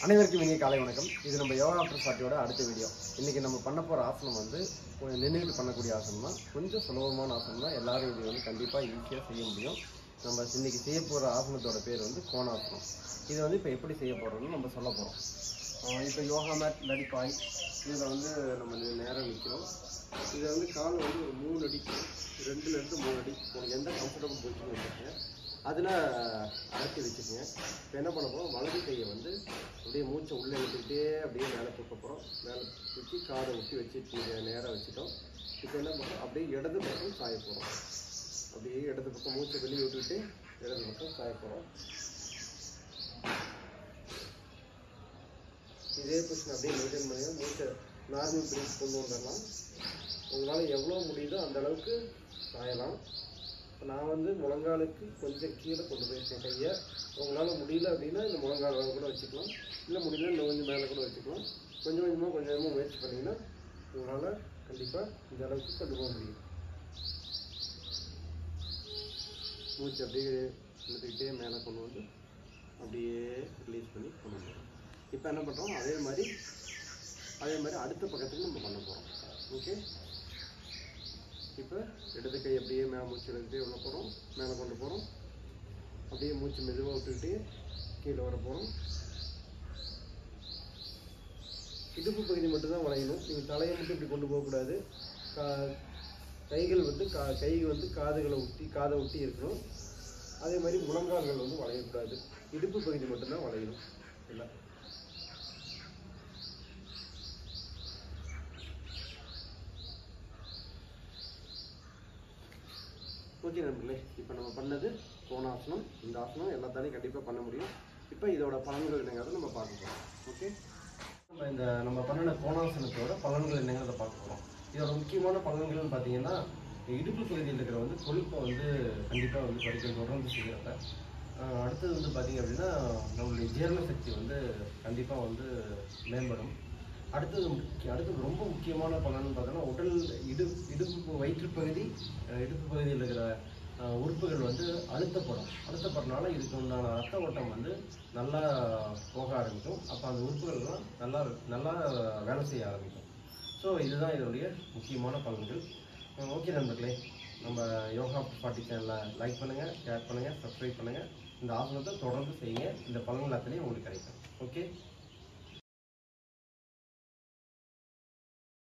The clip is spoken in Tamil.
அனைவருக்கும் இனிய காலை வணக்கம் இது நம்ம யோகா ஆஃப்டர் பார்ட்டியோட அடுத்த வீடியோ இன்னைக்கு நம்ம பண்ண போகிற ஆசனம் வந்து கொஞ்சம் நின்றுட்டு பண்ணக்கூடிய ஆசனம் தான் கொஞ்சம் சுலபமான ஆசனம் தான் எல்லாரும் இது வந்து கண்டிப்பாக ஈஸியாக செய்ய முடியும் நம்ம இன்னைக்கு செய்ய போகிற ஆசனத்தோட பேர் வந்து கோணாசனம் இது வந்து இப்போ எப்படி செய்ய போகிறோம்னு நம்ம சொல்ல போகிறோம் இப்போ யோகா மேட் இல்லாட்டி பாய் இதில் வந்து நம்ம நே- நேரா நிற்கிறோம் இதை வந்து கால் வந்து ஒரு மூணு அடி ரெண்டுலேருந்து மூணு அடி உங்களுக்கு எந்த கம்ஃபர்டபுள் பொசிஷன் வச்சுருக்கேன் அதில் அரைச்சி வச்சுக்கோங்க இப்போ என்ன பண்ண போகிறோம் வலது கையை வந்து அப்படியே மூச்சை உள்ளே விட்டுக்கிட்டே அப்படியே மேலே தூக்க போகிறோம் மேலே தூக்கி காதை ஊற்றி வச்சு நேராக வச்சுட்டோம் இப்போ என்ன பண்ணுறோம் அப்படியே இடது பக்கம் சாய போகிறோம் அப்படியே இடது பக்கம் மூச்சை வெளியே விட்டுக்கிட்டு இடது பக்கம் சாய போகிறோம் இதே பொசிஷன் அப்படியே மெயின்டைன் பண்ணி மூச்சை நார்மல் பிரீத் கொண்டு வந்துடலாம் உங்களால் எவ்வளோ முடியுதோ அந்த அளவுக்கு சாயலாம் இப்போ நான் வந்து முழங்காலுக்கு கொஞ்சம் கீழே கொண்டு போயிருக்கேன் கையை உங்களால் முடியல அப்படின்னா இந்த முழங்கால் அளவு கூட வச்சுக்கலாம் இல்லை முடியல இன்னும் கொஞ்சம் மேலே கூட வச்சுக்கலாம் கொஞ்சம் கொஞ்சமாக கொஞ்சம் கொஞ்சமாக முயற்சி பண்ணிங்கன்னா உங்களால் கண்டிப்பாக இந்த அளவுக்கு கொண்டு போக முடியும் மூச்சு அப்படியே இழுத்துக்கிட்டே மேலே கொண்டு வந்து அப்படியே ரிலீஸ் பண்ணி கொண்டு வந்துடும் இப்போ என்ன பண்ணுறோம் அதே மாதிரி அதே மாதிரி அடுத்த பக்கத்துக்கு நம்ம பண்ண போகிறோம் ஓகே இப்போ இடது கை அப்படியே மேலே மூச்சு எடுத்துகிட்டே உள்ள போகிறோம் மேலே கொண்டு போகிறோம் அப்படியே மூச்சு மெதுவாக விட்டுக்கிட்டே கீழே வர போகிறோம் இடுப்பு பகுதி மட்டும்தான் வளையணும் நீங்கள் தலையை மட்டும் இப்படி கொண்டு போகக்கூடாது கா கைகள் வந்து கா கை வந்து காதுகளை ஒட்டி காதை ஒட்டி இருக்கணும் அதே மாதிரி முழங்கால்கள் வந்து வளையக்கூடாது இடுப்பு பகுதி மட்டும்தான் வளையணும் இல்லை ஓகே நண்பர்களே இப்போ நம்ம பண்ணது கோணாசனம் இந்த ஆசனம் எல்லாத்தாலையும் கண்டிப்பாக பண்ண முடியும் இப்போ இதோட பலன்கள் என்னங்கிறத நம்ம பார்க்க போகிறோம் ஓகே நம்ம இந்த நம்ம பண்ணின கோணாசனத்தோட பலன்கள் என்னங்கிறத பார்க்க போகிறோம் இதோட முக்கியமான பலன்கள்னு பார்த்தீங்கன்னா இடுப்பு பகுதியில் இருக்கிற வந்து கொழுப்பை வந்து கண்டிப்பாக வந்து படிக்க தொடர்ந்து செய்கிறப்ப ஆஹ் அடுத்தது வந்து பார்த்தீங்க அப்படின்னா நம்மளுடைய ஜீரண சக்தி வந்து கண்டிப்பாக வந்து மேம்படும் அடுத்தது முக்கிய அடுத்தது ரொம்ப முக்கியமான பலன்னு பார்த்தோன்னா உடல் இடு இடுப்பு வயிற்றுப்பகுதி அஹ் இடுப்பு பகுதியில் இருக்கிற அஹ், உறுப்புகள் வந்து அழுத்தப்படும் அழுத்தப்படுறதுனால இதுக்கு உண்டான ரத்த ஓட்டம் வந்து நல்லா போக ஆரம்பிக்கும் அப்போ அந்த உறுப்புகள்லாம் நல்லா நல்லா வேலை செய்ய ஆரம்பிக்கும் ஸோ இதுதான் இதனுடைய முக்கியமான பலன்கள் ஓகே நண்பர்களே நம்ம யோகா பாட்டி சேனலை லைக் பண்ணுங்கள் ஷேர் பண்ணுங்கள் சப்ஸ்கிரைப் பண்ணுங்கள் இந்த ஆசனத்தை தொடர்ந்து செய்யுங்க இந்த பலன்கள் அத்தனையும் உங்களுக்கு கிடைக்கும் ஓகே